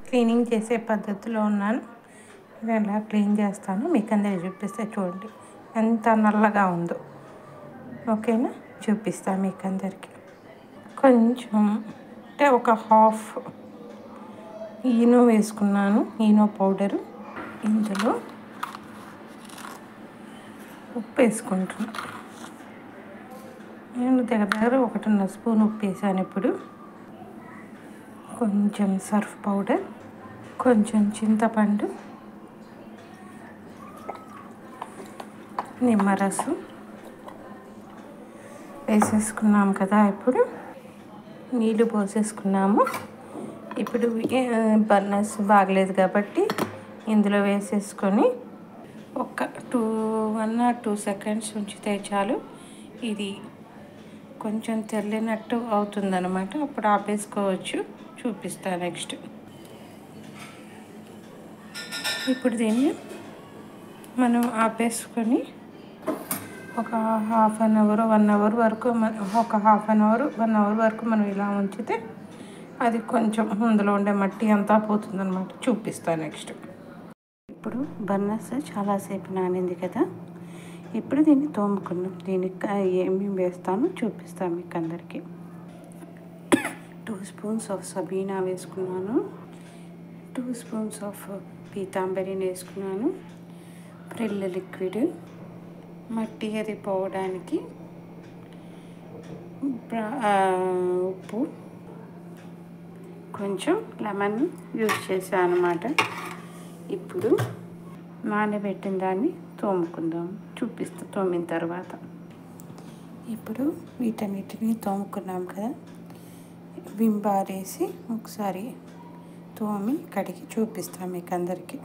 cleaning చేసే పద్ధతిలో ఉన్నాను ఇది ఎలా క్లీన్ చేస్తాను మీకు అందరికి చూపిస్తే చూడండి ఎంత నల్లగా ఉందో ఓకేనా చూపిస్తాను మీకు అందరికీ కొంచెం అంటే ఒక హాఫ్ ఈనో వేసుకున్నాను ఈనో పౌడరు ఇందులో ఉప్పు వేసుకుంటున్నాను నేను దగ్గర దగ్గర ఒకటిన్నర స్పూన్ ఉప్పు వేసాను ఇప్పుడు కొంచెం సర్ఫ్ పౌడర్ కొంచెం చింతపండు నిమ్మరసం వేసేసుకున్నాం కదా ఇప్పుడు నీళ్ళు పోసేసుకున్నాము ఇప్పుడు బర్నర్స్ బాగలేదు కాబట్టి ఇందులో వేసేసుకొని ఒక two one or two seconds ఉంచితే చాలు ఇది కొంచెం తెల్లినట్టు అవుతుందన్నమాట అప్పుడు ఆపేసుకోవచ్చు చూపిస్తా నెక్స్ట్ ఇప్పుడు దీన్ని మనం ఆపేసుకొని ఒక half an hour one hour వరకు మన- ఒక half an hour one hour వరకు మనం ఇలా ఉంచితే అది కొంచెం అందులో ఉండే మట్టి అంతా పోతుందన్నమాట చూపిస్తా నెక్స్ట్ ఇప్పుడు బర్నర్స్ చాలాసేపు నానింది కదా ఇప్పుడు దీన్ని తోముకున్నాం దీనికి ఏమేమి వేస్తానో చూపిస్తాను మీకు అందరికీ టూ స్పూన్స్ ఆఫ్ సబీనా వేసుకున్నాను టూ స్పూన్స్ ఆఫ్ పీతాంబరిని వేసుకున్నాను ప్రిల్ల లిక్విడ్ మట్టి అది పోవడానికి బ్ర- ఆ, ఉప్పు కొంచెం లెమన్ యూజ్ చేశాను అనమాట ఇప్పుడు నానబెట్టిన దాన్ని తోముకుందాం చూపిస్తా తోమిన తర్వాత ఇప్పుడు వీటన్నిటిని తోముకున్నాం కదా విమ్ బార్ వేసి ఒకసారి తోమి కడిగి చూపిస్తాం మీకు అందరికీ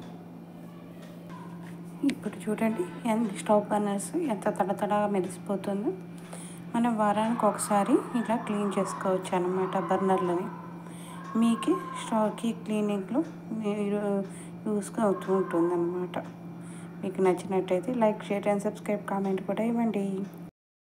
ఇప్పుడు చూడండి ఎంత స్టవ్ బర్నర్స్ ఎంత తడతడగా మెరిసిపోతుందో మనం వారానికి ఒకసారి ఇలా క్లీన్ చేసుకోవచ్చు అనమాట బర్నర్లని మీకే స్టవ్కి క్లీనింగ్లో యూస్గా అవుతూ ఉంటుంది అనమాట మీకు నచ్చినట్టయితే like share and subscribe comment కూడా ఇవ్వండి